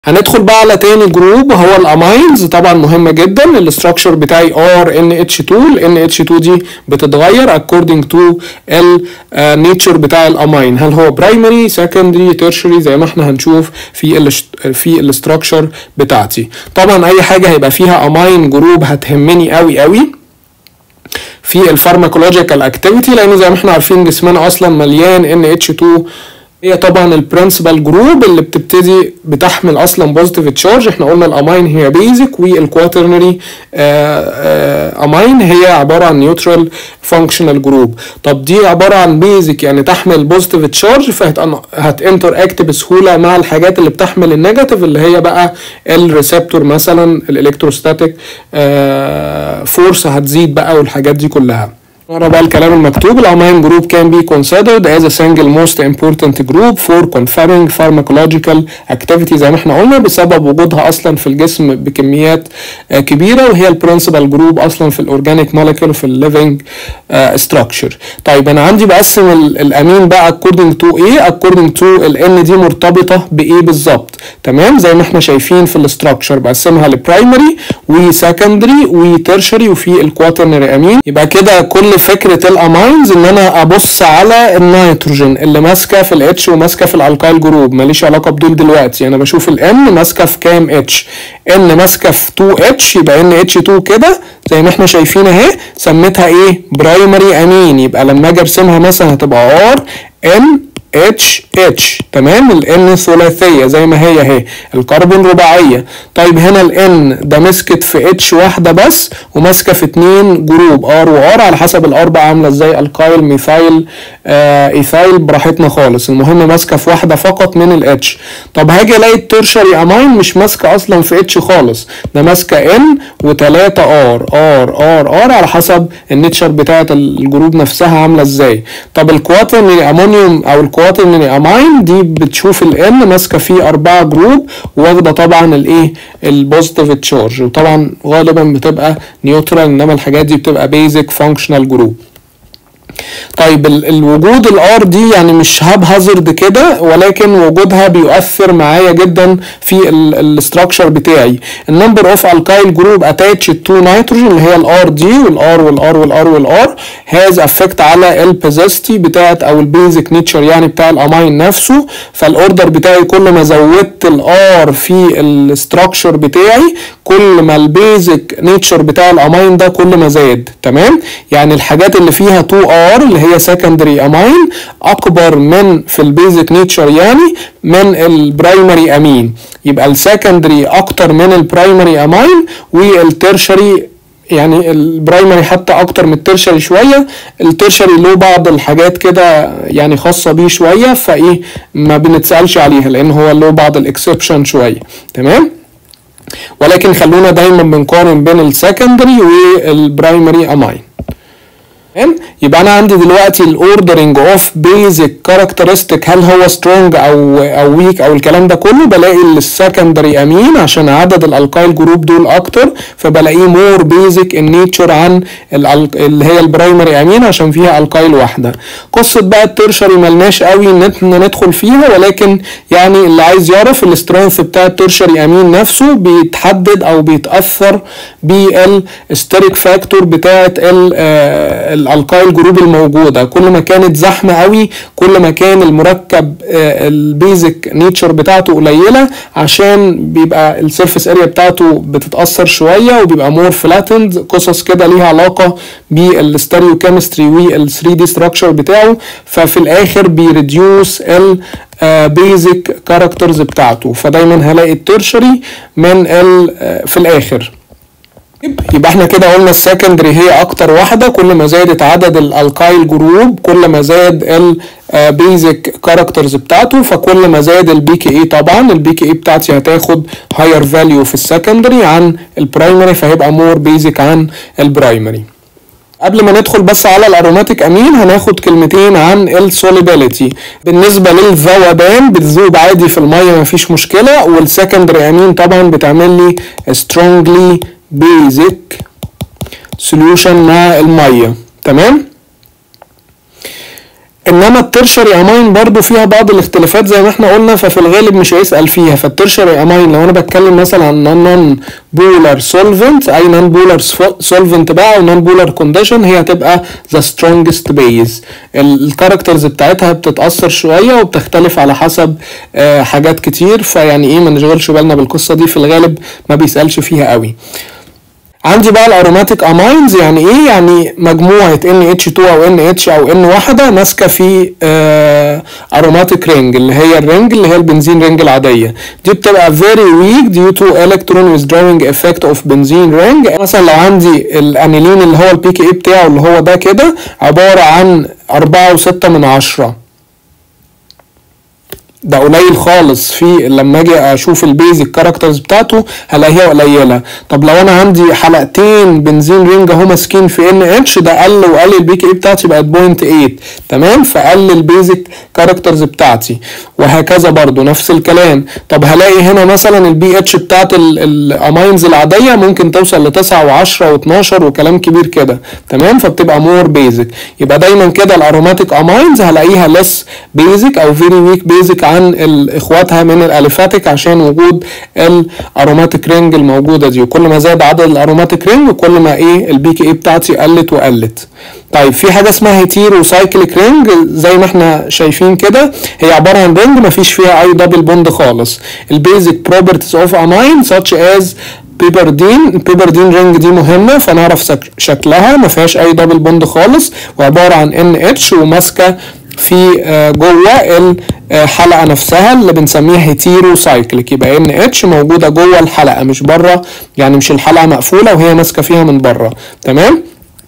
هندخل بقى على تاني جروب وهو الاماينز طبعا مهمة جدا الاستراكشر بتاعي ار ان اتش 2 ال ان اتش 2 دي بتتغير according to النيتشر بتاع الاماين هل هو برايمري سكندري تيرشري زي ما احنا هنشوف في ال في الاستراكشر بتاعتي طبعا اي حاجة هيبقى فيها اماين جروب هتهمني قوي قوي في الفارماكولوجيكال اكتيفيتي لان زي ما احنا عارفين جسمنا اصلا مليان ان اتش 2 هي طبعا البرنسبل جروب اللي بتبتدي بتحمل اصلا بوزيتيف تشارج احنا قلنا الامين هي بيزك والكواترنري امين هي عباره عن نيوترال فانكشنال جروب طب دي عباره عن بيزك يعني تحمل بوزيتيف تشارج فهتنتر اكت بسهوله مع الحاجات اللي بتحمل النيجاتيف اللي هي بقى الريسبتور مثلا الالكتروستاتيك فورس هتزيد بقى والحاجات دي كلها نقرا بقى الكلام المكتوب الامين جروب can be considered as a single most important group for conferring pharmacological activity زي ما احنا قلنا بسبب وجودها اصلا في الجسم بكميات كبيره وهي البرنسبل جروب اصلا في الاورجانيك مولكيول في الليفنج ستراكشر طيب انا عندي بقسم الامين بقى according to ايه according to الان دي مرتبطه بايه بالظبط تمام زي ما احنا شايفين في الاستراكشر بقسمها لبرايمري وسكندري وترشري وفي الكواترنري امين يبقى كده كل فكره الاماينز ان انا ابص على النيتروجين اللي ماسكه في الاتش وماسكه في الالكايل جروب ماليش علاقه بدول دلوقتي انا بشوف الان ماسكه في كام اتش ان ماسكه في 2 اتش يبقى ان اتش 2 كده زي ما احنا شايفين اهي سميتها ايه برايمري امين يبقى لما اجي ارسمها مثلا هتبقى ار ان اتش اتش تمام الان ثلاثيه زي ما هي اهي الكربون رباعيه طيب هنا الان ده مسكت في اتش واحده بس وماسكه في اتنين جروب ار وار على حسب الار بقى عامله ازاي الكايل ميثايل آه ايثايل براحتنا خالص المهم ماسكه في واحده فقط من الاتش طب هاجي الاقي الترشري امين مش ماسكه اصلا في اتش خالص ده ماسكه ان و3 ار ار ار ار على حسب النيتشر بتاعه الجروب نفسها عامله ازاي طب الكواترنري امونيوم او الكواترنري امين دي بتشوف الان ماسكه فيه اربعه جروب واخده طبعا الايه البوزيتيف تشارج وطبعا غالبا بتبقى نيوترال انما الحاجات دي بتبقى بيزك فانكشنال جروب طيب الوجود الار دي يعني مش هاب هازارد كده ولكن وجودها بيؤثر معايا جدا في الاستراكشر بتاعي النمبر اوف الكايل جروب اتاتش تو نيتروجين اللي هي الار دي والار والار والار والار هاز افكت على البيزستي بتاعت او البيزك نيتشر يعني بتاع الامين نفسه فالاوردر بتاعي كل ما زودت الار في الاستراكشر بتاعي كل ما البيزك نيتشر بتاع الامين ده كل ما زاد تمام يعني الحاجات اللي فيها 2 ار اللي هي سكندري امين اكبر من في البيزك نيتشر يعني من البرايمري امين يبقى السكندري اكتر من البرايمري امين والترشري يعني البرايمري حتى اكتر من الترشري شويه الترشري له بعض الحاجات كده يعني خاصه بيه شويه فايه ما بنتسالش عليها لان هو له بعض الاكسبشن شويه تمام ولكن خلونا دايما بنقارن بين السكندري والبرايمري امين تمام يبقى انا عندي دلوقتي الاوردرنج اوف بيزك كاركترستيك هل هو سترونج او او ويك او الكلام ده كله بلاقي السكندري امين عشان عدد الالكايل جروب دول اكتر فبلاقيه مور بيزك ان نيتشر عن اللي هي البرايمري امين عشان فيها الكايل واحده قصه بقى الترشري ملناش قوي ان ندخل فيها ولكن يعني اللي عايز يعرف السترينث بتاع الترشري امين نفسه بيتحدد او بيتاثر بالستيريك فاكتور بتاعه الالكايل جروب الموجوده كل ما كانت زحمه قوي كل ما كان المركب البيزك نيتشر بتاعته قليله عشان بيبقى السيرفيس اريا بتاعته بتتاثر شويه وبيبقى مور فلاتند قصص كده ليها علاقه بالستيريو كيمستري وال 3 دي ستراكشر بتاعه ففي الاخر بيريديوس ال بيزك كاركترز بتاعته فدايما هلاقي الترشري من ال في الاخر يبقى احنا كده قلنا السكندري هي اكتر واحده كل ما زادت عدد الالكايل جروب كل ما زاد البيزك كاركترز بتاعته فكل ما زاد البي كي اي طبعا البي كي اي بتاعتي هتاخد هاير فاليو في السكندري عن البرايمري فهيبقى مور بيزك عن البرايمري قبل ما ندخل بس على الاروماتيك امين هناخد كلمتين عن السوليبيليتي بالنسبه للذوبان بتذوب عادي في الميه مفيش مشكله والسكندري امين طبعا بتعمل لي strongly basic solution مع الميه تمام انما الترشري اماين برضو فيها بعض الاختلافات زي ما احنا قلنا ففي الغالب مش هيسال فيها فالترشري اماين لو انا بتكلم مثلا عن نون بولار سولفنت اي نون بولار سولفنت بقى او نون بولار كونديشن هي هتبقى ذا سترونجست بيز الكاركترز بتاعتها بتتاثر شويه وبتختلف على حسب آه حاجات كتير فيعني ايه ما نشغلش بالنا بالقصه دي في الغالب ما بيسالش فيها قوي عندي بقى الاروماتيك اماينز يعني ايه يعني مجموعه NH2 او NH او N واحده ماسكه في اروماتيك رينج اللي هي الرينج اللي هي البنزين رينج العاديه دي بتبقى very weak due to electron withdrawing effect of benzene ring مثلا لو عندي الانيلين اللي هو البي كي اي بتاعه اللي هو ده كده عباره عن أربعة وستة من عشرة ده قليل خالص في لما اجي اشوف البيزك كاركترز بتاعته هلاقيها قليله طب لو انا عندي حلقتين بنزين رينج اهو ماسكين في ان اتش ده قل وقل البي كي اي بتاعتي بقت بوينت 8 تمام فقل البيزك كاركترز بتاعتي وهكذا برضو نفس الكلام طب هلاقي هنا مثلا البي اتش بتاعت الاماينز العاديه ممكن توصل ل 9 و10 و12 وكلام كبير كده تمام فبتبقى مور بيزك يبقى دايما كده الاروماتيك اماينز هلاقيها لس بيزك او فيري ويك بيزك عن اخواتها من الاليفاتيك عشان وجود الاروماتيك رينج الموجوده دي وكل ما زاد عدد الاروماتيك رينج كل ما ايه البي كي اي بتاعتي قلت وقلت طيب في حاجه اسمها هيتيرو سايكليك رينج زي ما احنا شايفين كده هي عباره عن رينج ما فيش فيها اي دبل بوند خالص البيزك بروبرتيز اوف اماين such as بيبردين البيبردين رينج دي مهمه فنعرف شكلها ما فيهاش اي دبل بوند خالص وعباره عن ان اتش وماسكه في جوه الحلقه نفسها اللي بنسميها هيتيرو سايكليك يبقى ان اتش موجوده جوه الحلقه مش بره يعني مش الحلقه مقفوله وهي ماسكه فيها من بره تمام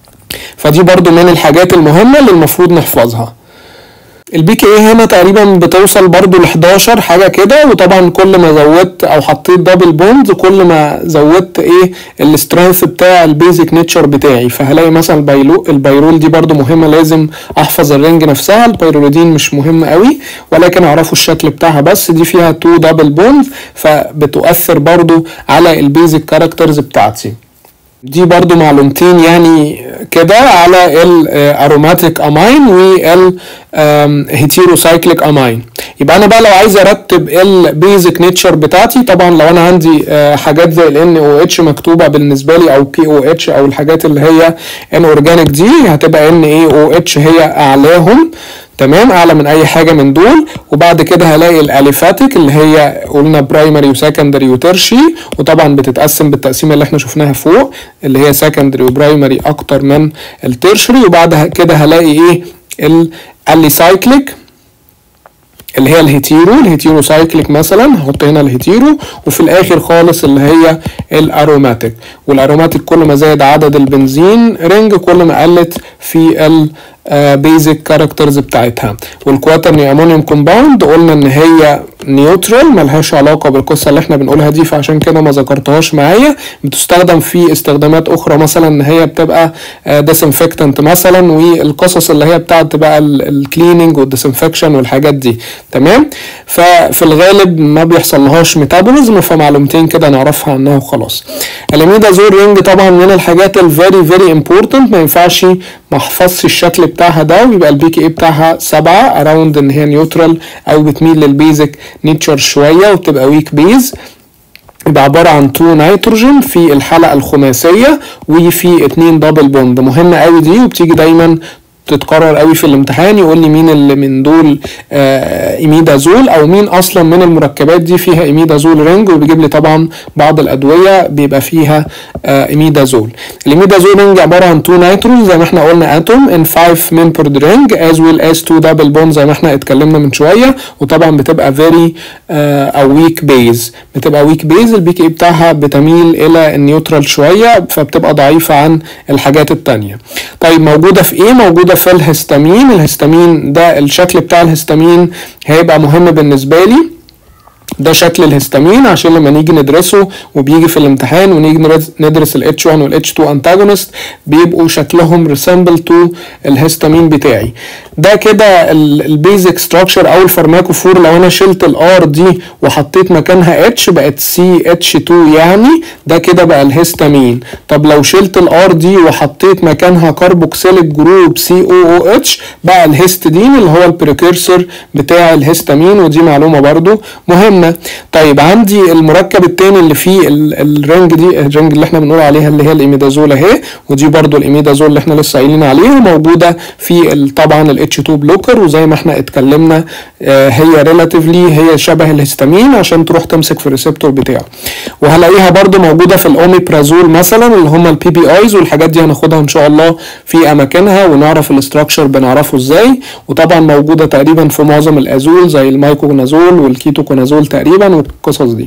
فدي برضو من الحاجات المهمه اللي المفروض نحفظها البي كي اي هنا تقريبا بتوصل برضو ل 11 حاجه كده وطبعا كل ما زودت او حطيت دبل بوند كل ما زودت ايه السترينث بتاع البيزك نيتشر بتاعي فهلاقي مثلا البيلو البيرول دي برضو مهمه لازم احفظ الرينج نفسها البيروليدين مش مهم قوي ولكن اعرفوا الشكل بتاعها بس دي فيها تو دبل بوند فبتؤثر برضو على البيزك كاركترز بتاعتي دي برضو معلومتين يعني كده على الاروماتيك اماين وال هيتيروسايكليك اماين يبقى انا بقى لو عايز ارتب البيزك نيتشر بتاعتي طبعا لو انا عندي حاجات زي الان او اتش مكتوبه بالنسبه لي او بي او اتش او الحاجات اللي هي ان اورجانيك دي هتبقى ان اي او اتش هي اعلاهم تمام اعلى من اي حاجه من دول وبعد كده هلاقي الاليفاتيك اللي هي قلنا برايمري وسكندري وترشي وطبعا بتتقسم بالتقسيمه اللي احنا شفناها فوق اللي هي سكندري وبرايمري اكتر من الترشري وبعد كده هلاقي ايه الاليسايكليك اللي هي الهيتيرو الهيتيرو سايكليك مثلا هحط هنا الهيتيرو وفي الاخر خالص اللي هي الاروماتيك والاروماتيك كل ما زاد عدد البنزين رينج كل ما قلت في ال بيزك كاركترز بتاعتها والكواترني امونيوم كومباوند قلنا ان هي نيوترال ملهاش علاقه بالقصه اللي احنا بنقولها دي فعشان كده ما ذكرتهاش معايا بتستخدم في استخدامات اخرى مثلا ان هي بتبقى ديسنفكتنت مثلا والقصص اللي هي بتاعت بقى الكليننج والديسنفكشن والحاجات دي تمام ففي الغالب ما بيحصل لهاش ميتابوليزم فمعلومتين كده نعرفها عنها وخلاص الاميدازول رينج طبعا من الحاجات الفيري فيري امبورتنت ما ينفعش ما احفظش الشكل بتاعها ده ويبقى البي كي اي بتاعها سبعة اراوند ان هي نيوترال او بتميل للبيزك نيتشر شويه وبتبقى ويك بيز يبقى عبارة عن 2 نيتروجين في الحلقة الخماسية وفي اتنين دبل بوند مهمة قوي دي وبتيجي دايما تتكرر قوي في الامتحان يقول لي مين اللي من دول آه ايميدازول او مين اصلا من المركبات دي فيها ايميدازول رينج وبيجيب لي طبعا بعض الادويه بيبقى فيها آه ايميدازول الايميدازول رينج عباره عن 2 نيتروجين زي ما احنا قلنا اتوم ان 5 ممبرد رينج از ويل از 2 دبل بوند زي ما احنا اتكلمنا من شويه وطبعا بتبقى فيري آه او ويك بيز بتبقى ويك بيز البي كي بتاعها بتميل الى النيوترال شويه فبتبقى ضعيفه عن الحاجات التانية طيب موجوده في ايه موجوده في الهستامين الهستامين ده الشكل بتاع الهستامين هيبقى مهم بالنسبه لي ده شكل الهستامين عشان لما نيجي ندرسه وبيجي في الامتحان ونيجي ندرس- ندرس ال H1 وال H2 antagonist بيبقوا شكلهم resemble to الهستامين بتاعي ده كده البيزك ستراكشر او الفارماكوفور لو انا شلت الار دي وحطيت مكانها اتش بقت سي اتش 2 يعني ده كده بقى الهستامين طب لو شلت الار دي وحطيت مكانها كاربوكسيليك جروب سي او او اتش بقى الهستidine اللي هو البريكيرسور بتاع الهستامين ودي معلومه برضو مهمه طيب عندي المركب التاني اللي فيه ال- الرنج دي الرنج اللي احنا بنقول عليها اللي هي الاميدازول اهي ودي برضو الاميدازول اللي احنا لسه قايلين عليه وموجوده في ال- طبعا الاتش 2 بلوكر وزي ما احنا اتكلمنا آه، هي ريلاتيفلي هي شبه الهستامين عشان تروح تمسك في الريسبتور بتاعه وهلاقيها برضو موجوده في الاوميبرازول مثلا اللي هم البي بي ايز والحاجات دي هناخدها ان شاء الله في اماكنها ونعرف الاستراكشر بنعرفه ازاي وطبعا موجوده تقريبا في معظم الازول زي المايكونازول والكيتوكونازول تقريبا والقصص دي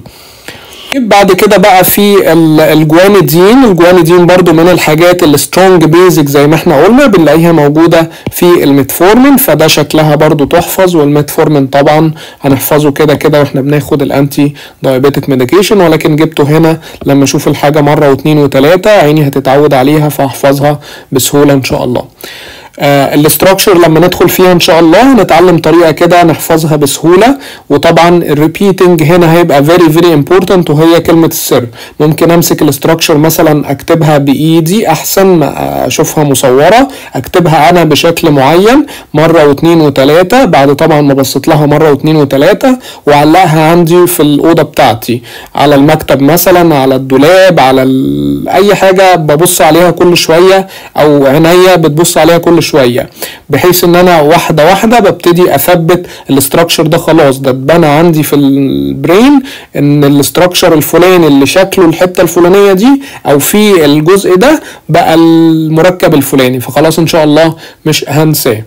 بعد كده بقى في ال- الجوانيدين الجوانيدين برضو من الحاجات السترونج بيزك زي ما احنا قلنا بنلاقيها موجودة في الميتفورمين فده شكلها برضو تحفظ والميتفورمين طبعا هنحفظه كده كده واحنا بناخد الانتي دايابيتك ميديكيشن ولكن جبته هنا لما اشوف الحاجة مرة واثنين وثلاثة عيني هتتعود عليها فهحفظها بسهولة ان شاء الله آه الاستراكشر لما ندخل فيها ان شاء الله نتعلم طريقه كده نحفظها بسهوله وطبعا الريبيتنج هنا هيبقى فيري فيري امبورتنت وهي كلمه السر ممكن امسك الاستراكشر مثلا اكتبها بايدي احسن ما اشوفها مصوره اكتبها انا بشكل معين مره واثنين وثلاثه بعد طبعا ما بصيت لها مره واثنين وثلاثه واعلقها عندي في الاوضه بتاعتي على المكتب مثلا على الدولاب على ال... اي حاجه ببص عليها كل شويه او عينيا بتبص عليها كل شويه بحيث ان انا واحده واحده ببتدي اثبت الاستراكشر ده خلاص ده اتبنى عندي في البرين ان الاستراكشر الفلاني اللي شكله الحته الفلانيه دي او في الجزء ده بقى المركب الفلاني فخلاص ان شاء الله مش هنساه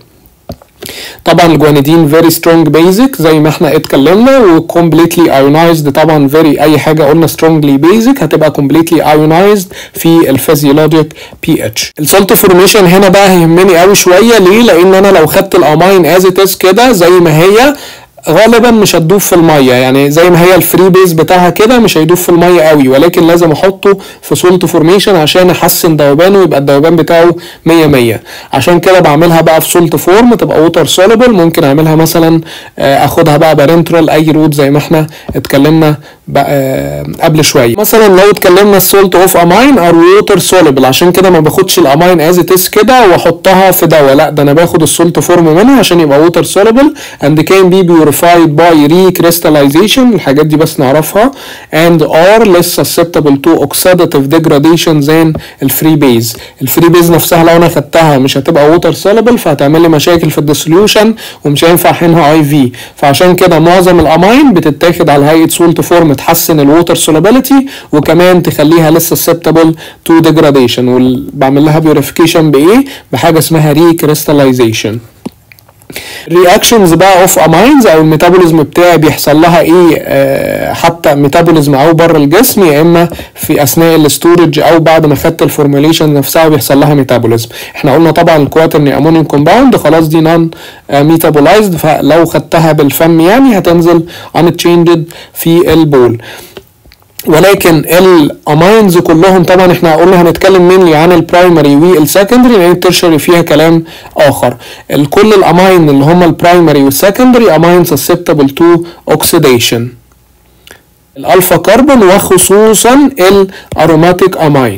طبعا الجوانيدين فيري سترونج بيزك زي ما احنا اتكلمنا وكومبليتلي ايونايزد طبعا فيري اي حاجه قلنا سترونجلي بيزك هتبقى كومبليتلي ايونايزد في الفيزيولوجيك بي اتش السولت فورميشن هنا بقى هيهمني قوي شويه ليه لان انا لو خدت الامين از ات كده زي ما هي غالبا مش هتدوب في الميه يعني زي ما هي الفري بيز بتاعها كده مش هيدوب في الميه قوي ولكن لازم احطه في سولت فورميشن عشان احسن ذوبانه ويبقى الذوبان بتاعه 100 100 عشان كده بعملها بقى في سولت فورم تبقى ووتر سوليبل ممكن اعملها مثلا آه، اخدها بقى بارنترال اي روت زي ما احنا اتكلمنا بقى آه، قبل شويه مثلا لو اتكلمنا السولت اوف امين ار ووتر سوليبل عشان كده ما باخدش الامين از ات كده واحطها في دواء لا ده انا باخد السولت فورم منها عشان يبقى ووتر سوليبل and can be purified by recrystallization الحاجات دي بس نعرفها and are less susceptible to oxidative degradation than الفري بيز الفري بيز نفسها لو انا خدتها مش هتبقى ووتر سوليبل فهتعمل لي مشاكل في الديسوليوشن ومش هينفع حينها اي في فعشان كده معظم الامين بتتاخد على هيئه سولت فورم تحسن الووتر سوليبيليتي وكمان تخليها لسه susceptible to degradation وبعمل لها بيوريفيكيشن بايه بحاجه اسمها recrystallization رياكشنز بقى اوف اماينز او الميتابوليزم بتاعي بيحصل لها ايه آه حتى ميتابوليزم او بره الجسم يا اما في اثناء الاستورج او بعد ما خدت الفورميليشن نفسها بيحصل لها ميتابوليزم احنا قلنا طبعا الكواترني امونيوم كومباوند خلاص دي نون ميتابولايزد فلو خدتها بالفم يعني هتنزل unchanged في البول ولكن الاماينز كلهم طبعا احنا قلنا هنتكلم منلي عن البرايمري والسكندري لان الترشري فيها كلام اخر الكل الاماين اللي هم البرايمري والسكندري اماين susceptible to oxidation الالفا كربون وخصوصا الاروماتيك اماين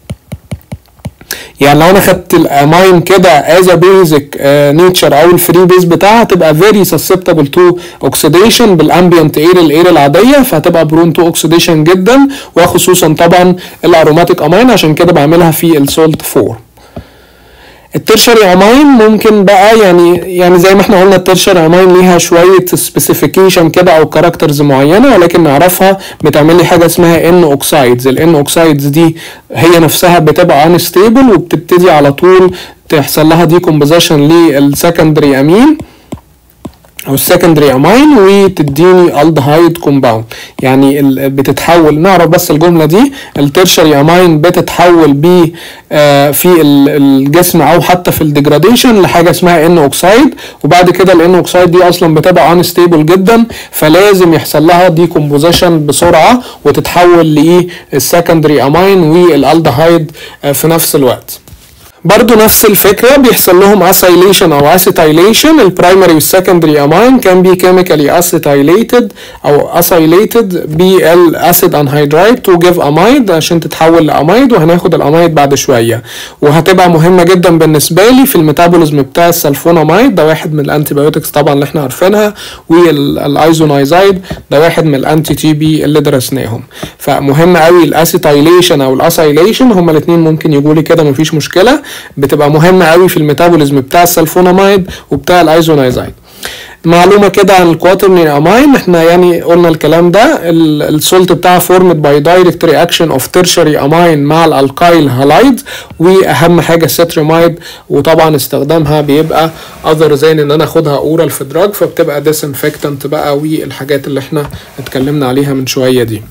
يعني لو انا خدت الاماين كده از بيزك نيتشر او الفري بيز بتاعها هتبقى فيري susceptible تو اوكسيديشن بالامبيانت اير الاير العاديه فهتبقى برون تو اوكسيديشن جدا وخصوصا طبعا الاروماتيك اماين عشان كده بعملها في السولت 4 الترشري اماين ممكن بقى يعني يعني زي ما احنا قلنا الترشري اماين ليها شويه سبيسيفيكيشن كده او كاركترز معينه ولكن نعرفها بتعمل لي حاجه اسمها ان اوكسايدز الان اوكسايدز دي هي نفسها بتبقى انستيبل وبتبتدي على طول تحصل لها ديكومبوزيشن للسكندري امين او السكندري امين وتديني الدهايد كومباوند يعني ال- بتتحول نعرف بس الجمله دي الترشري امين بتتحول ب آه، في ال- الجسم او حتى في الديجراديشن لحاجه اسمها ان اوكسايد وبعد كده الان اوكسايد دي اصلا بتبقى انستيبل جدا فلازم يحصل لها ديكومبوزيشن بسرعه وتتحول للسكندري امين والالدهايد آه، في نفس الوقت برضو نفس الفكرة بيحصل لهم acylation أو acetylation البرايمري والسكندري امين كان بي chemically acetylated أو acylated بالأسيد anhydride to give amide عشان تتحول لأمايد وهناخد الأمايد بعد شوية وهتبقى مهمة جدا بالنسبة لي في الميتابوليزم بتاع السلفوناميد ده واحد من الانتيبيوتكس طبعا اللي احنا عارفينها والايزونايزايد ده واحد من الانتي تي بي اللي درسناهم فمهم قوي الاسيتايليشن او الاسايليشن هما الاثنين ممكن يجوا لي كده مفيش مشكله بتبقى مهمه قوي في الميتابوليزم بتاع السلفوناميد وبتاع الايزونايزايد معلومه كده عن الكواترنري امين احنا يعني قلنا الكلام ده ال- السولت بتاعها فورمد باي دايركت رياكشن اوف تيرشري امين مع الالكايل هالايد واهم حاجه الستريمايد وطبعا استخدامها بيبقى اذر زين ان انا اخدها اورال في دراج فبتبقى ديسانفكتنت بقى والحاجات اللي احنا اتكلمنا عليها من شويه دي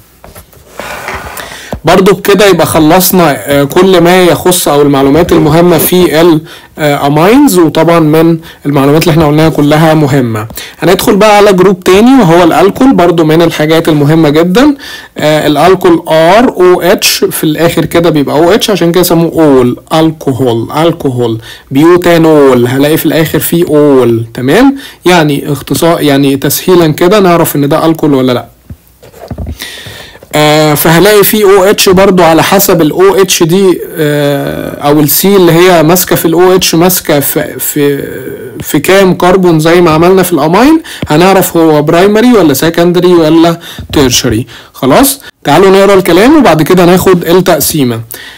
برضو بكده يبقى خلصنا آه، كل ما يخص او المعلومات المهمه في الامينز وطبعا من المعلومات اللي احنا قلناها كلها مهمه هندخل بقى على جروب تاني وهو الالكول برضو من الحاجات المهمه جدا آه، الالكول ار او اتش في الاخر كده بيبقى او اتش عشان كده سموه اول الكحول الكحول بيوتانول هلاقي في الاخر فيه اول تمام يعني اختصار يعني تسهيلا كده نعرف ان ده الكول ولا لا آه فهلاقي في او اتش برضو على حسب الاو اتش دي آه او السي اللي هي ماسكه في الاو اتش ماسكه في في في كام كربون زي ما عملنا في الامين هنعرف هو برايمري ولا سكندري ولا تيرشري خلاص تعالوا نقرا الكلام وبعد كده ناخد التقسيمه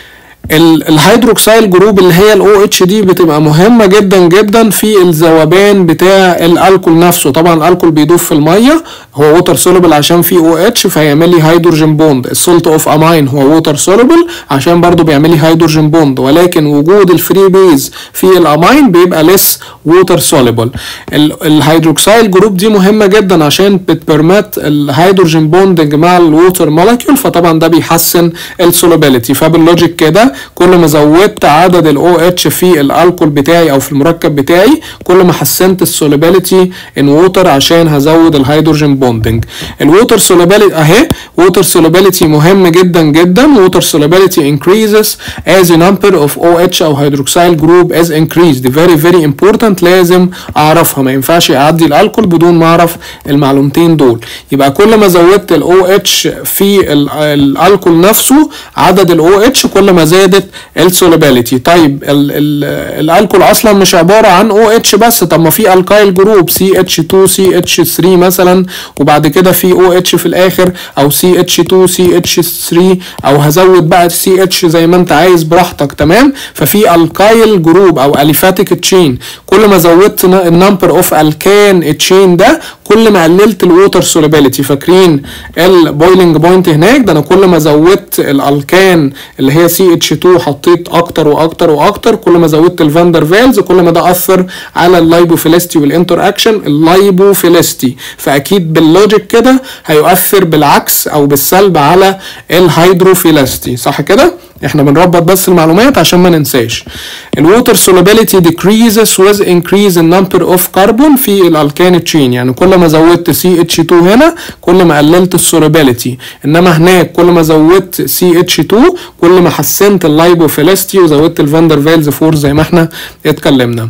ال- الهيدروكسيل جروب اللي هي الاو اتش دي بتبقى مهمه جدا جدا في الذوبان بتاع الالكول نفسه طبعا الالكول بيدوب في الميه هو ووتر سولوبل عشان فيه او اتش فيعمل لي هيدروجين بوند السولت اوف امين هو ووتر سولوبل عشان برضو بيعمل لي هيدروجين بوند ولكن وجود الفري بيز في الامين بيبقى لس ووتر سولوبل الهيدروكسيل جروب دي مهمه جدا عشان بتبرمت الهيدروجين بوندنج مع الووتر مولكيول فطبعا ده بيحسن السولوبيليتي فباللوجيك كده كل ما زودت عدد الاو اتش في الالكول بتاعي او في المركب بتاعي كل ما حسنت السولوبيليتي ان ووتر عشان هزود الهيدروجين بوندنج الووتر سولوبيليتي اهي ووتر سولوبيليتي مهم جدا جدا ووتر سولوبيليتي increases as a number of OH او hydroxyl group is increased very very important لازم اعرفها ما ينفعش اعدي الالكول بدون ما اعرف المعلومتين دول يبقى كل ما زودت ال OH في ال- الالكول نفسه عدد ال OH كل ما زادت السولوبيليتي طيب ال ال الالكول اصلا مش عباره عن OH بس طب ما في الكايل جروب CH2 CH3 مثلا وبعد كده في OH في الاخر او CH2 CH3 او هزود بقى CH زي ما انت عايز براحتك تمام ففي الكايل جروب او اليفاتيك تشين كل ما زودت النمبر اوف الكان تشين ده كل ما قللت الووتر سولوبيليتي فاكرين البويلنج بوينت هناك ده انا كل ما زودت الالكان اللي هي سي اتش 2 حطيت اكتر واكتر واكتر كل ما زودت الفاندر فيلز كل ما ده اثر على اللايبوفيلستي والانتر اكشن اللايبوفيلستي فاكيد باللوجيك كده هيؤثر بالعكس او بالسلب على الهيدروفيلستي صح كده احنا بنربط بس المعلومات عشان ما ننساش الووتر solubility decreases with increase in number of carbon في الالكان تشين يعني كل ما زودت CH2 هنا كل ما قللت السولوبيليتي انما هناك كل ما زودت CH2 كل ما حسنت اللايبوفيلستي وزودت الفاندر فيلز فورس زي ما احنا اتكلمنا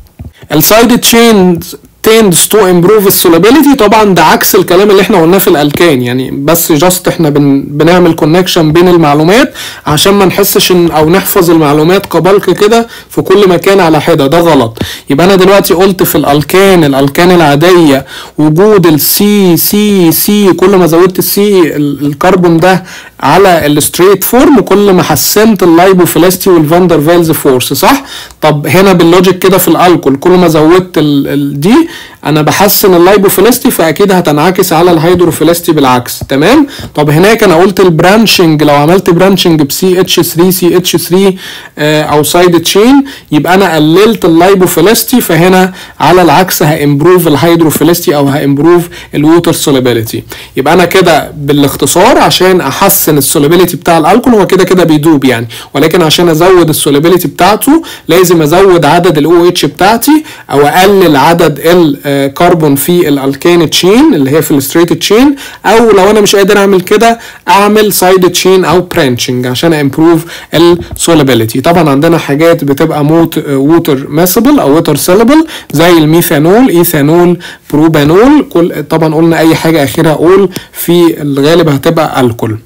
السايد تشينز tends to improve السولابيليتي طبعا ده عكس الكلام اللي احنا قلناه في الالكان يعني بس جاست احنا بن بنعمل كونكشن بين المعلومات عشان ما نحسش ان او نحفظ المعلومات كبلك كده في كل مكان على حده ده غلط يبقى انا دلوقتي قلت في الالكان الالكان العاديه وجود السي سي سي كل ما زودت السي الكربون ده على الستريت فورم كل ما حسنت اللايبوفيلستي والفاندر فيلز فورس صح طب هنا باللوجيك كده في الالكول كل ما زودت ال ال دي انا بحسن اللايبوفيلستي فاكيد هتنعكس على الهيدروفيلستي بالعكس تمام طب هناك انا قلت البرانشنج لو عملت برانشنج بسي اتش 3 سي اتش 3 او سايد تشين يبقى انا قللت اللايبوفيلستي فهنا على العكس هامبروف الهيدروفيلستي او هامبروف الووتر سوليبيليتي يبقى انا كده بالاختصار عشان احسن السوليبيليتي بتاع الالكول هو كده كده بيدوب يعني ولكن عشان ازود السوليبيليتي بتاعته لازم ازود عدد الاو اتش بتاعتي او اقلل عدد الكربون في الالكين تشين اللي هي في الستريت تشين او لو انا مش قادر اعمل كده اعمل سايد تشين او برانشنج عشان امبروف السوليبيليتي طبعا عندنا حاجات بتبقى موت ووتر ماسبل او ووتر سيلبل زي الميثانول ايثانول بروبانول كل طبعا قلنا اي حاجه اخرها اول في الغالب هتبقى الكول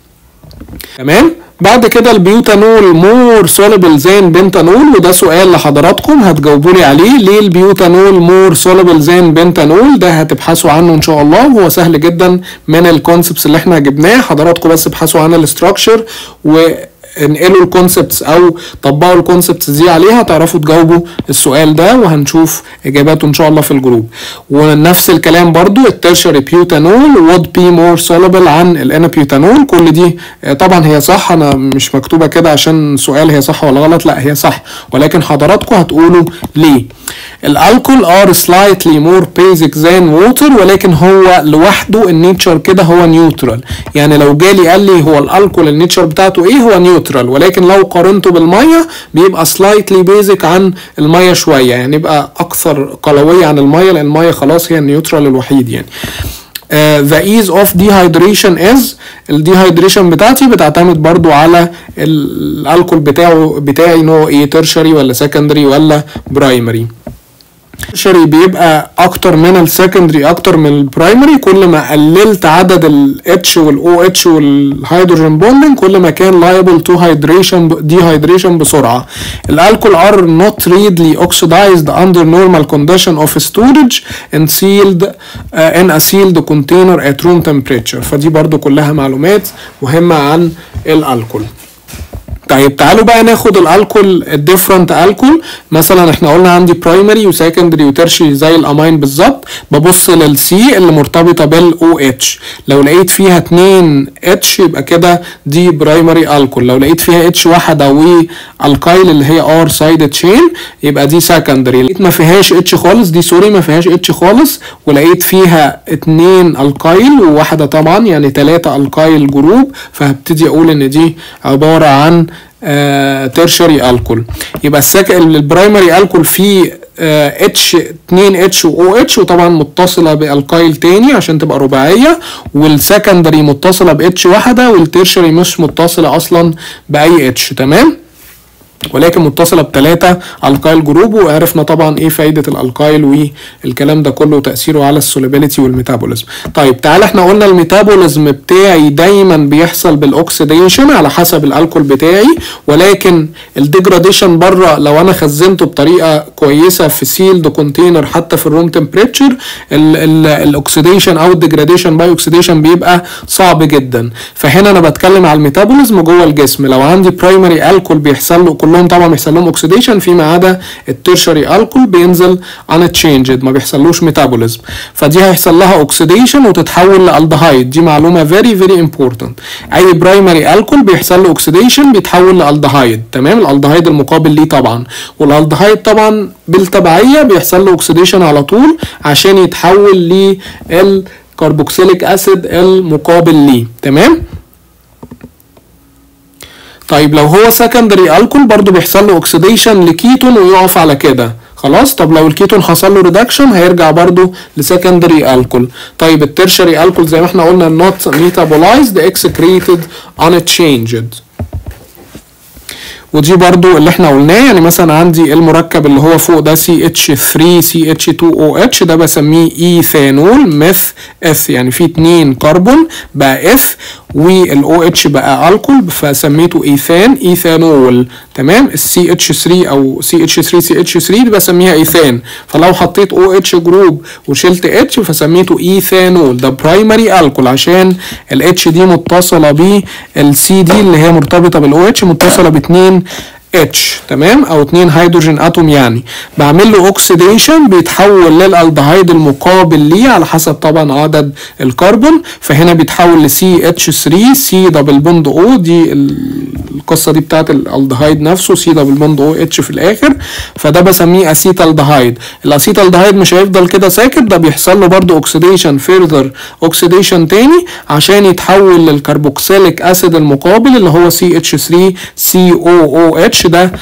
تمام بعد كده البيوتانول مور سوليبل زين بنتانول وده سؤال لحضراتكم هتجاوبوا لي عليه ليه البيوتانول مور سوليبل زين بنتانول ده هتبحثوا عنه ان شاء الله هو سهل جدا من الكونسبتس اللي احنا جبناه حضراتكم بس ابحثوا عن الاستراكشر و انقلوا الكونسبتس او طبقوا الكونسبتس دي عليها تعرفوا تجاوبوا السؤال ده وهنشوف اجاباته ان شاء الله في الجروب ونفس الكلام برضو الترشري بيوتانول would be more soluble عن الانابيوتانول كل دي طبعا هي صح انا مش مكتوبه كده عشان سؤال هي صح ولا غلط لا هي صح ولكن حضراتكم هتقولوا ليه الالكول ار سلايتلي مور بيزك than ووتر ولكن هو لوحده النيتشر كده هو نيوترال يعني لو جالي قال لي هو الالكول النيتشر بتاعته ايه هو نيوترال ولكن لو قارنته بالميه بيبقى سلايتلي بيزك عن الميه شويه يعني يبقى اكثر قلويه عن الميه لان الميه خلاص هي النيوترال الوحيد يعني Uh, the ease of dehydration is الديهايدريشن بتاعتي بتعتمد برضو على الالكول بتاعه بتاعي ان هو ايه ترشري ولا سكندري ولا برايمري الترشري بيبقى اكتر من السكندري اكتر من البرايمري كل ما قللت عدد الاتش والاو اتش والهيدروجين بوندنج كل ما كان liable to hydration dehydration بسرعه الالكول are not readily oxidized under normal condition of storage and sealed uh, in a sealed container at room temperature فدي برضو كلها معلومات مهمه عن الالكول طيب تعالوا بقى ناخد الالكول الديفرنت الكول مثلا احنا قلنا عندي برايمري وسكندري وترشري زي الامين بالظبط ببص للسي اللي مرتبطه بالاو اتش لو لقيت فيها 2 اتش يبقى كده دي برايمري الكول لو لقيت فيها اتش واحده والكايل اللي هي ار سايد تشين يبقى دي سكندري لقيت ما فيهاش اتش خالص دي سوري ما فيهاش اتش خالص ولقيت فيها 2 الكايل وواحده طبعا يعني 3 الكايل جروب فهبتدي اقول ان دي عباره عن تيرشري الكول يبقى السك البرايمري الكول فيه اتش 2 اتش و اتش وطبعا متصله بالكايل تاني عشان تبقى رباعيه والسكندري متصله باتش واحده والتيرشري مش متصله اصلا باي اتش تمام ولكن متصلة بثلاثة الكايل جروب وعرفنا طبعا ايه فايدة الالكايل والكلام ده كله وتأثيره على السوليبيليتي والميتابوليزم طيب تعالى احنا قلنا الميتابوليزم بتاعي دايما بيحصل بالاكسيديشن على حسب الالكول بتاعي ولكن الديجراديشن بره لو انا خزنته بطريقة كويسة في سيلد كونتينر حتى في الروم تمبريتشر الاكسيديشن او الديجراديشن باي اوكسيديشن بيبقى صعب جدا فهنا انا بتكلم على الميتابوليزم جوه الجسم لو عندي برايمري الكول بيحصل له كلهم طبعا بيحصل لهم اوكسيديشن فيما عدا الترشري الكول بينزل ان تشينجد ما بيحصلوش ميتابوليزم فدي هيحصل لها اوكسيديشن وتتحول لالدهايد دي معلومه فيري فيري امبورتنت اي برايمري الكول بيحصل له اوكسيديشن بيتحول لالدهايد تمام الالدهايد المقابل ليه طبعا والالدهايد طبعا بالتبعيه بيحصل له اوكسيديشن على طول عشان يتحول للكربوكسيليك اسيد المقابل ليه تمام طيب لو هو سكندري الكول برضو بيحصل له اوكسيديشن لكيتون ويقف على كده خلاص طب لو الكيتون حصل له ريدكشن هيرجع برضو لسكندري الكول طيب الترشري الكول زي ما احنا قلنا not metabolized excreted unchanged ودي برضو اللي احنا قلناه يعني مثلا عندي المركب اللي هو فوق ده سي اتش 3 سي اتش 2 او اتش ده بسميه ايثانول ميث اث يعني في اتنين كربون بقى اث والاو اتش بقى الكول فسميته ايثان ايثانول تمام السي اتش 3 او سي اتش 3 سي اتش 3 دي بسميها ايثان فلو حطيت او اتش جروب وشلت اتش فسميته ايثانول ده برايمري الكول عشان الاتش دي متصله بالسي دي اللي هي مرتبطه بالاو اتش متصله باتنين اتش تمام او اتنين هيدروجين اتوم يعني بعمل له اوكسيديشن بيتحول للالدهايد المقابل ليه على حسب طبعا عدد الكربون فهنا بيتحول لسي اتش 3 سي دبل بوند او دي القصه دي بتاعت الالدهايد نفسه سي دبل بوند او اتش في الاخر فده بسميه اسيتالدهايد الاسيتالدهايد مش هيفضل كده ساكت ده بيحصل له برضو اوكسيديشن فيرذر اوكسيديشن تاني عشان يتحول للكربوكسيليك اسيد المقابل اللي هو سي اتش 3 سي او او اتش ده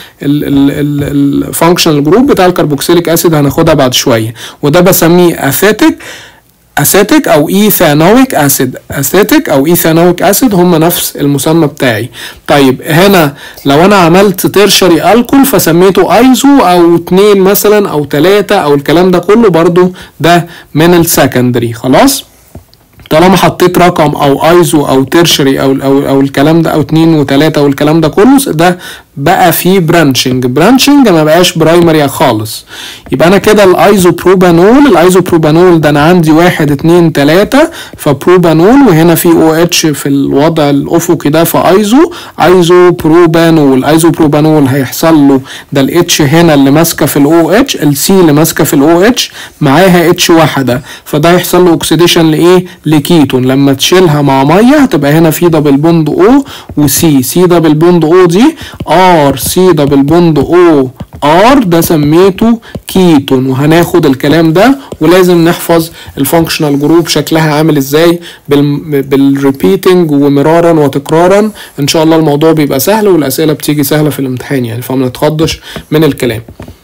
الفانكشنال جروب بتاع الكربوكسيليك اسيد هناخدها بعد شويه وده بسميه اثيتيك اسيتيك او ايثانويك اسيد اسيتيك او ايثانويك اسيد هم نفس المسمى بتاعي طيب هنا لو انا عملت ترشري الكول فسميته ايزو او اتنين مثلا او تلاتة او الكلام ده كله برضو ده من السكندري خلاص طالما حطيت رقم او ايزو او ترشري او او او الكلام ده او اتنين وتلاته والكلام ده كله ده بقى فيه برانشنج برانشنج ما بقاش برايمري خالص يبقى انا كده الايزو بروبانول الايزو بروبانول ده انا عندي واحد اتنين تلاته فبروبانول وهنا في او اتش في الوضع الافقي ده فايزو ايزو بروبانول ايزو بروبانول هيحصل له ده الاتش هنا اللي ماسكه في الاو اتش السي اللي ماسكه في الاو اتش معاها اتش واحده فده هيحصل له اوكسيديشن لايه لكيتون لما تشيلها مع ميه هتبقى هنا في دبل بوند او وسي سي دبل بوند او دي ار سي دبل بوند او ار ده سميته كيتون وهناخد الكلام ده ولازم نحفظ الفانكشنال جروب شكلها عامل ازاي بالريبيتنج ومرارا وتكرارا ان شاء الله الموضوع بيبقى سهل والاسئله بتيجي سهله في الامتحان يعني فما نتخضش من الكلام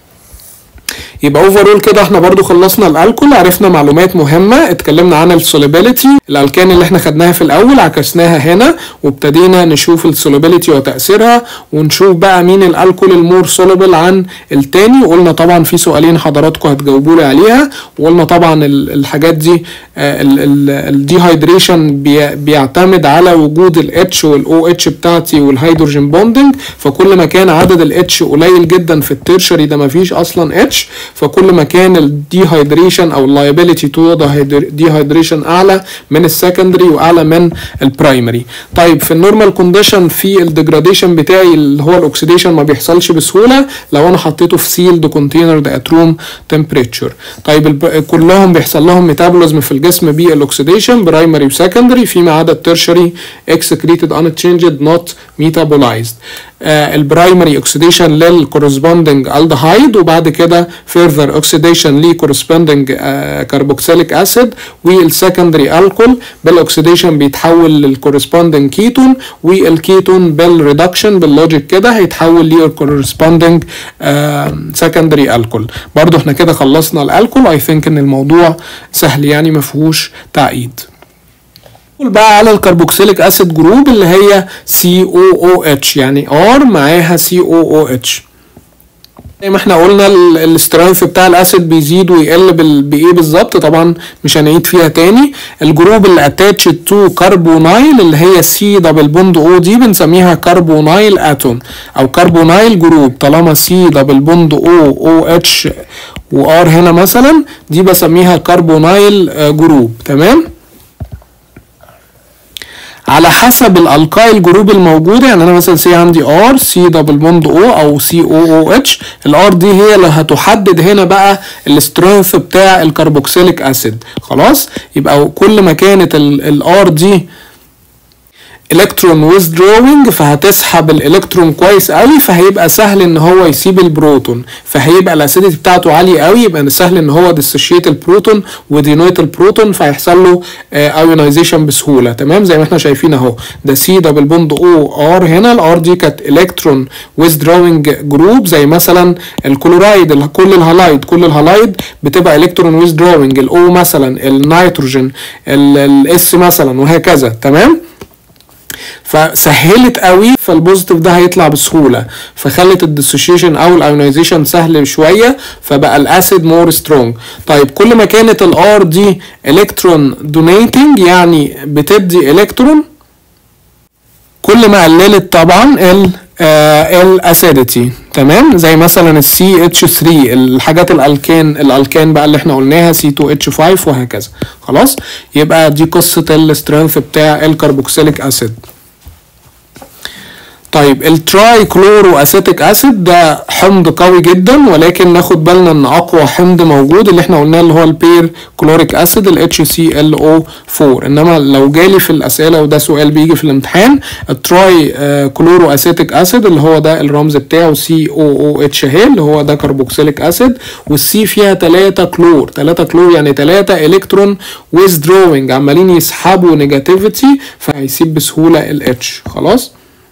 يبقى اوفرول كده احنا برضو خلصنا الالكول عرفنا معلومات مهمه اتكلمنا عن السوليبيليتي الالكان اللي احنا خدناها في الاول عكسناها هنا وابتدينا نشوف السوليبيليتي وتاثيرها ونشوف بقى مين الالكول المور سوليبل عن التاني وقلنا طبعا في سؤالين حضراتكم هتجاوبوا لي عليها وقلنا طبعا الحاجات دي الديهايدريشن بيعتمد على وجود الاتش والاو اتش بتاعتي والهيدروجين بوندنج فكل ما كان عدد الاتش قليل جدا في الترشري ده مفيش اصلا اتش فكل ما كان الديهايدريشن او اللايبيليتي تو ديهايدريشن اعلى من السكندري واعلى من البرايمري طيب في النورمال كونديشن في الديجراديشن بتاعي اللي هو الاكسيديشن ما بيحصلش بسهوله لو انا حطيته في سيلد كونتينر ات روم تمبريتشر طيب كلهم بيحصل لهم ميتابوليزم في الجسم بالاكسيديشن برايمري وسكندري فيما عدا الترشري اكسكريتد unchanged not metabolized آه البرايمري اوكسيديشن للكورسبوندنج الدهايد وبعد كده فيرذر اوكسيديشن لكورسبوندنج كربوكسيليك اسيد والسكندري الكول بالاكسيديشن بيتحول للكورسبوندنج كيتون والكيتون بالريدكشن باللوجيك كده هيتحول للكورسبوندنج سكندري الكول برضو احنا كده خلصنا الالكول اي ثينك ان الموضوع سهل يعني ما فيهوش تعقيد بقى على الكربوكسيليك اسيد جروب اللي هي سي او او اتش يعني ار معاها سي او او اتش زي ما احنا قلنا السترينث بتاع الاسيد بيزيد ويقل بايه بالظبط طبعا مش هنعيد فيها تاني الجروب اللي اتاتشد تو كربونايل اللي هي سي دبل بوند او دي بنسميها كربونايل اتوم او كربونايل جروب طالما سي دبل بوند او او اتش وار هنا مثلا دي بسميها كربونايل جروب تمام على حسب الالقاي الجروب الموجوده يعني انا مثلا سي عندي ار سي دبل بوند او او سي او او اتش الار دي هي اللي هتحدد هنا بقى السترينث بتاع الكربوكسيليك اسيد خلاص يبقى كل ما كانت الار دي الكترون withdrawing فهتسحب الالكترون كويس قوي فهيبقى سهل ان هو يسيب البروتون فهيبقى الاسيديتي بتاعته عاليه قوي يبقى سهل ان هو ديسوشيت البروتون ودينويت البروتون فيحصل له ايونايزيشن بسهوله تمام زي ما احنا شايفين اهو ده سي دبل بوند او ار هنا الار دي كانت الكترون withdrawing جروب زي مثلا الكلورايد كل الهالايد كل الهالايد بتبقى الكترون withdrawing الاو مثلا النيتروجين الاس مثلا وهكذا تمام فسهلت قوي فالبوزيتيف ده هيطلع بسهوله فخلت الديسوشيشن او الايونيزيشن سهل شويه فبقى الاسيد مور سترونج طيب كل ما كانت الار دي الكترون دونيتنج يعني بتدي الكترون كل ما قللت طبعا ال الاسيديتي تمام زي مثلا السي اتش 3 الحاجات الالكان الالكان بقى اللي احنا قلناها سي 2 اتش 5 وهكذا خلاص يبقى دي قصه السترينث بتاع الكربوكسيليك اسيد طيب التراي كلورو اسيتيك اسيد ده حمض قوي جدا ولكن ناخد بالنا ان اقوى حمض موجود اللي احنا قلناه اللي هو البير كلوريك اسيد ال HClO4 انما لو جالي في الاسئله وده سؤال بيجي في الامتحان التراي آه كلورو اسيتيك اسيد اللي هو ده الرمز بتاعه COOH اهي اللي هو ده كربوكسيليك اسيد والسي فيها 3 كلور 3 كلور يعني 3 الكترون withdrawing عمالين يسحبوا نيجاتيفيتي فهيسيب بسهوله ال H خلاص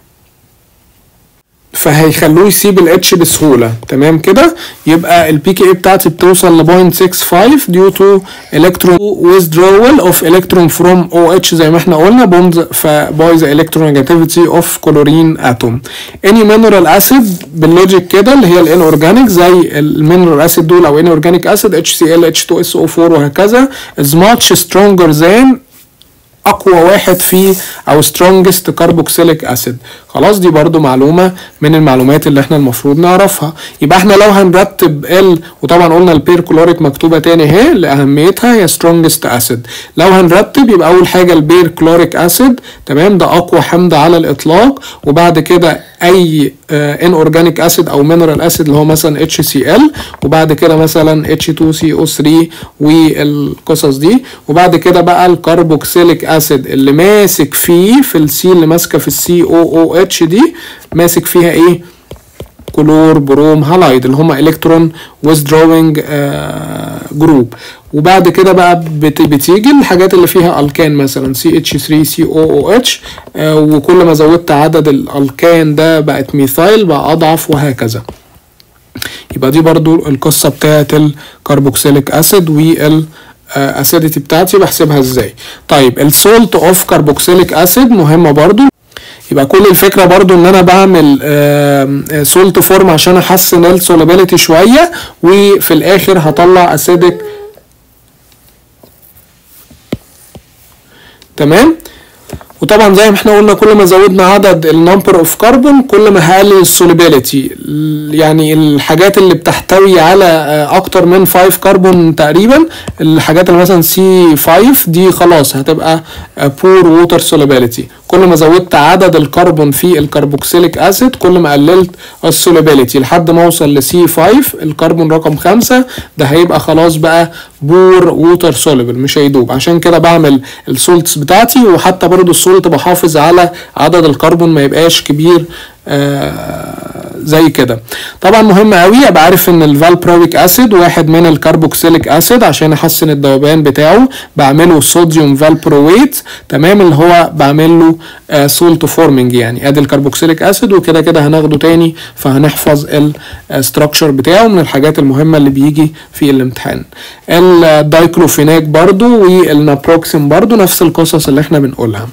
فهيخلوه يسيب الاتش بسهوله تمام كده يبقى البي كي اي بتاعتي بتوصل ل 0.65 due to electron withdrawal of electron from OH زي ما احنا قلنا bonds by the electronegativity of chlorine atom any mineral acid باللوجيك كده اللي هي الان اورجانيك زي المينرال اسيد دول او ان اورجانيك اسيد HCl H2SO4 وهكذا is much stronger than اقوى واحد فيه او strongest carboxylic acid خلاص دي برضو معلومة من المعلومات اللي احنا المفروض نعرفها يبقى احنا لو هنرتب ال وطبعا قلنا البير كلوريك مكتوبة تاني اهي لأهميتها هي strongest acid لو هنرتب يبقى أول حاجة البير كلوريك acid تمام ده أقوى حمض على الإطلاق وبعد كده أي ان اورجانيك اسيد او مينرال اسيد اللي هو مثلا HCl وبعد كده مثلا H2CO3 والقصص دي وبعد كده بقى الكربوكسيليك اسيد اللي ماسك فيه في السي اللي ماسكه في السي او او اتش دي ماسك فيها ايه كلور بروم هالايد اللي هما الكترون withdrawing جروب وبعد كده بقى بت بتيجي الحاجات اللي فيها الكان مثلا CH3 COOH آه وكل ما زودت عدد الالكان ده بقت ميثايل بقى اضعف وهكذا يبقى دي برضو القصة بتاعت الكربوكسيليك اسيد وال اسيديتي بتاعتي بحسبها ازاي طيب السولت اوف كربوكسيليك اسيد مهمة برضو يبقى كل الفكره برضو ان انا بعمل سولت فورم عشان احسن السولابيليتي شويه وفي الاخر هطلع اسيدك تمام وطبعا زي ما احنا قلنا كل ما زودنا عدد النمبر اوف كربون كل ما هقلل السوليبيليتي يعني الحاجات اللي بتحتوي على اكتر من 5 كربون تقريبا الحاجات اللي مثلا سي 5 دي خلاص هتبقى بور ووتر سوليبيليتي كل ما زودت عدد الكربون في الكربوكسيليك اسيد كل ما قللت السوليبيليتي لحد ما اوصل لسي 5 الكربون رقم 5 ده هيبقى خلاص بقى بور ووتر سوليبل مش هيدوب عشان كده بعمل السولتس بتاعتي وحتى برضو السولت بحافظ على عدد الكربون ما يبقاش كبير آه زي كده طبعا مهم قوي ابقى عارف ان الفالبرويك اسيد واحد من الكربوكسيليك اسيد عشان احسن الذوبان بتاعه بعمله صوديوم فالبرويت تمام اللي هو بعمل له آه سولت فورمنج يعني ادي الكربوكسيليك اسيد وكده كده هناخده تاني فهنحفظ الستراكشر بتاعه من الحاجات المهمه اللي بيجي في الامتحان الدايكلوفيناك برضو والنابروكسين برضو نفس القصص اللي احنا بنقولها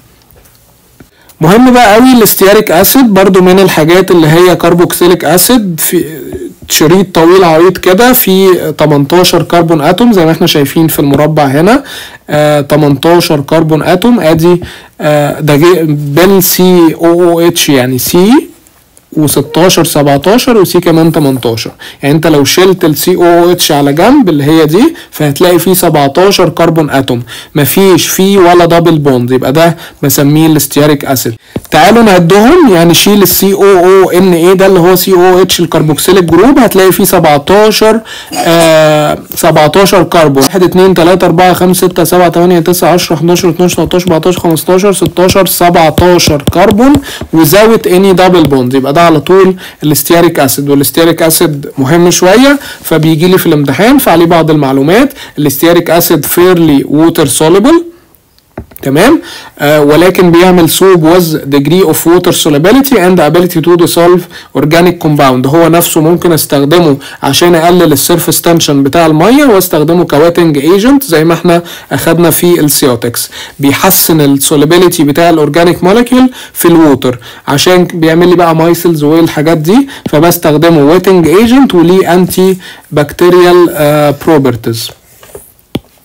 مهم بقى قوي الاستياريك اسيد برضو من الحاجات اللي هي كربوكسيليك اسيد في شريط طويل عريض كده في 18 كربون اتوم زي ما احنا شايفين في المربع هنا آه 18 كربون اتوم ادي آه ده بالسي او او اتش يعني سي و16 17 وسي كمان 18 يعني انت لو شلت السي او اتش على جنب اللي هي دي فهتلاقي فيه 17 كربون اتوم مفيش فيه ولا دبل بوند يبقى ده بسميه الاستياريك اسيد تعالوا نعدهم يعني شيل السي او او ان اي ده اللي هو سي او اتش الكربوكسيليك جروب هتلاقي فيه 17 آه 17 كربون 1 2 3 4 5 6 7 8 9 10 11 12 13 14 15 16 17 كربون وزاوت اني دبل بوند يبقى ده على طول الاستياريك اسيد والاستياريك اسيد مهم شويه فبيجي لي في الامتحان فعليه بعض المعلومات الاستياريك اسيد فيرلي ووتر سوليبل تمام آه ولكن بيعمل سوب was degree of water solubility and ability to dissolve organic compound هو نفسه ممكن استخدمه عشان اقلل السيرفس تنشن بتاع الميه واستخدمه كواتنج ايجنت زي ما احنا اخدنا في السيوتكس بيحسن السوليبيليتي بتاع الاورجانيك مولكيول في الووتر عشان بيعمل لي بقى مايسلز والحاجات دي فبستخدمه واتنج ايجنت وليه انتي بكتيريال بروبرتيز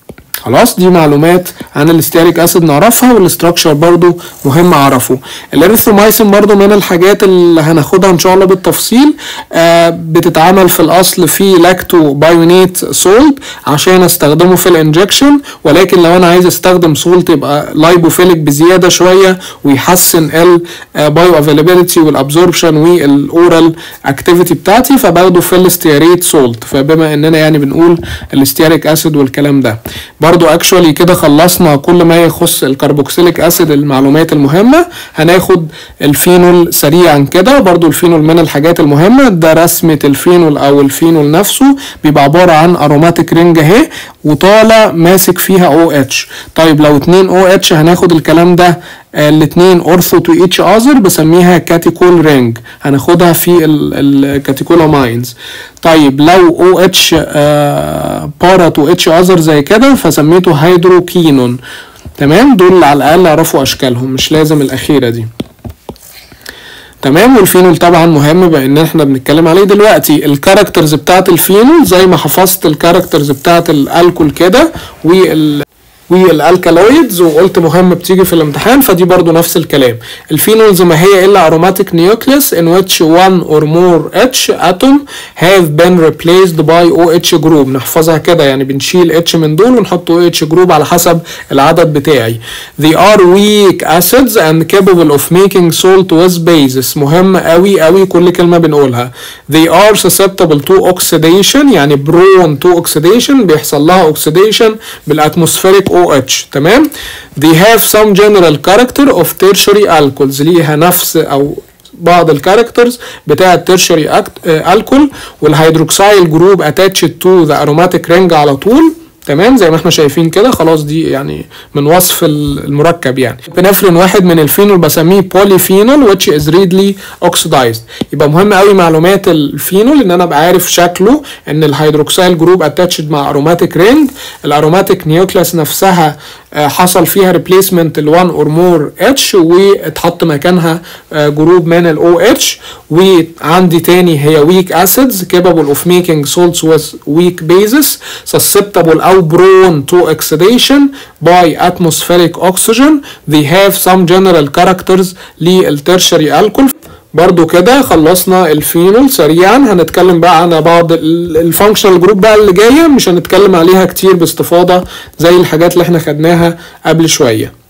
خلاص دي معلومات عن الاستياريك اسيد نعرفها والاستراكشر برضو مهم اعرفه الاريثرومايسين برضو من الحاجات اللي هناخدها ان شاء الله بالتفصيل آه بتتعمل في الاصل في لاكتو بايونيت سولت عشان استخدمه في الانجكشن ولكن لو انا عايز استخدم سولت يبقى لايبوفيليك بزياده شويه ويحسن البايو افيلابيلتي والابزوربشن والاورال اكتيفيتي بتاعتي فباخده في الاستياريت سولت فبما اننا يعني بنقول الاستياريك اسيد والكلام ده برضو اكشولي كده خلصنا كل ما يخص الكربوكسيليك اسيد المعلومات المهمه هناخد الفينول سريعا كده برضو الفينول من الحاجات المهمه ده رسمه الفينول او الفينول نفسه بيبقى عباره عن اروماتيك رينج اهي وطالع ماسك فيها او اتش طيب لو اتنين او اتش هناخد الكلام ده الاثنين اورثو تو ايتش اذر بسميها كاتيكول رينج هناخدها في الكاتيكولاماينز طيب لو او اتش بارا تو اتش اذر زي كده فسميته هيدروكينون تمام دول على الاقل اعرفوا اشكالهم مش لازم الاخيره دي تمام والفينول طبعا مهم بان احنا بنتكلم عليه دلوقتي الكاركترز بتاعت الفينول زي ما حفظت الكاركترز بتاعت الالكول كده وال والالكالويدز وقلت مهم بتيجي في الامتحان فدي برضو نفس الكلام الفينولز ما هي الا aromatic nucleus in which one or more H atom have been replaced by OH group نحفظها كده يعني بنشيل H من دول ونحط OH group على حسب العدد بتاعي they are weak acids and capable of making salt with bases مهم قوي قوي كل كلمة بنقولها they are susceptible to oxidation يعني prone to oxidation بيحصل لها oxidation بالاتموسفيريك OH تمام they have some general character of tertiary alcohols ليها نفس او بعض الكاركترز بتاع الترشري الكول والهيدروكسايل جروب اتاتشد تو ذا اروماتيك رينج على طول تمام زي ما احنا شايفين كده خلاص دي يعني من وصف المركب يعني بنفرن واحد من الفينول بسميه بوليفينول which is readily oxidized يبقى مهم قوي معلومات الفينول ان انا ابقى عارف شكله ان الهيدروكسيل جروب اتاتشد مع اروماتيك رينج الاروماتيك نيوكليس نفسها حصل فيها ريبليسمنت ال 1 اور مور اتش واتحط مكانها جروب من الاو اتش وعندي تاني هي weak acids capable of making salts with weak bases susceptible او prone to oxidation by atmospheric oxygen they have some general characters للترشري alcohol برضو كده خلصنا الفينول سريعا هنتكلم بقى عن بعض الفانكشنال جروب بقى اللي جايه مش هنتكلم عليها كتير باستفاضه زي الحاجات اللي احنا خدناها قبل شويه